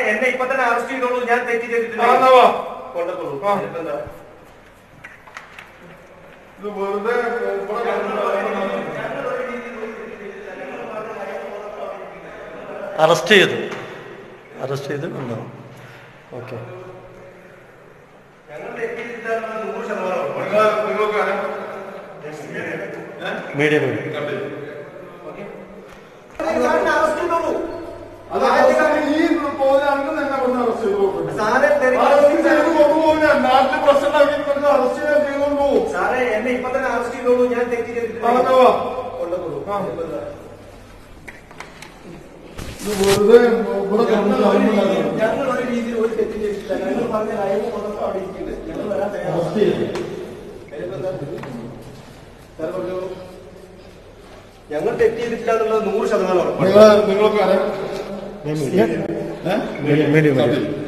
എന്നെ ഇപ്പൊ തന്നെ അറസ്റ്റ് ചെയ്തോളൂ ഞാൻ തെറ്റ് ആ, ചെയ്തിട്ടില്ല എന്നാ വാ. കൊണ്ടുപോകുള്ളൂ ആ. ഇതിപ്പെന്താ? ഇത് വെറുതെ ഇവിടെ അറസ്റ്റ് ചെയ്തു അറസ്റ്റ് ചെയ്ത് ഉണ്ടാവും ഓക്കെ ഞങ്ങൾ തെറ്റ് ചെയ്തിട്ടില്ല എന്നുള്ളത് നൂറ് ശതമാനം ഉറപ്പാണ്. നിങ്ങള് നിങ്ങൾക്ക് അറിയാം. മീഡിയ മീഡിയ കണ്ടില്ലേ? സാറിനെ അറസ്റ്റ് ചെയ്തോളൂ അത് അവസാനം ഈ പോകുന്ന ആൾക്ക് തന്നെ ഇവിടുന്ന് അറസ്റ്റ് ചെയ്ത് പോകും. സാറെ തെറി- അറസ്റ്റ് ചെയ്ത് കൊണ്ടുപോകില്ല. നാട്ടിൽ പ്രശ്നമാക്കി ഇവിടുന്ന് അറസ്റ്റ് ചെയ്യാൻ ചെയ്തുകൊണ്ട് പോകും. സാറേ എന്നെ ഇപ്പൊ തന്നെ അറസ്റ്റ് ചെയ്തോളൂ ഞാൻ തെറ്റ് ആ, ചെയ്തിട്ടില്ല എന്നാ വാ. കൊണ്ടുപോകുള്ളൂ ആ. ഇതിപ്പെന്താ? ഇത് വെറുതെ ഇവിടെ കിടന്ന് കളയുന്നതാണ്. ഞങ്ങൾ ഒരു രീതിയിൽ ഒരു തെറ്റും ചെയ്തിട്ടില്ല ഞങ്ങൾ പറഞ്ഞ ലൈവ് മൊത്തം അവിടെ ഇരിക്കുന്നുണ്ട് ഞങ്ങൾ വരാൻ അറസ്റ്റ് തയ്യാറാണ് ചെയ്തു. ഇതിപ്പെന്താ? സാർ പറഞ്ഞോളൂ. ഞങ്ങൾ തെറ്റ് ചെയ്തിട്ടില്ല എന്നുള്ളത് നൂറ് ശതമാനം ഉറപ്പാണ് നിങ്ങള് നിങ്ങൾക്ക് അറിയാം മീഡിയ ഏഹ് മീഡിയ മീഡിയ കണ്ടില്ലേ?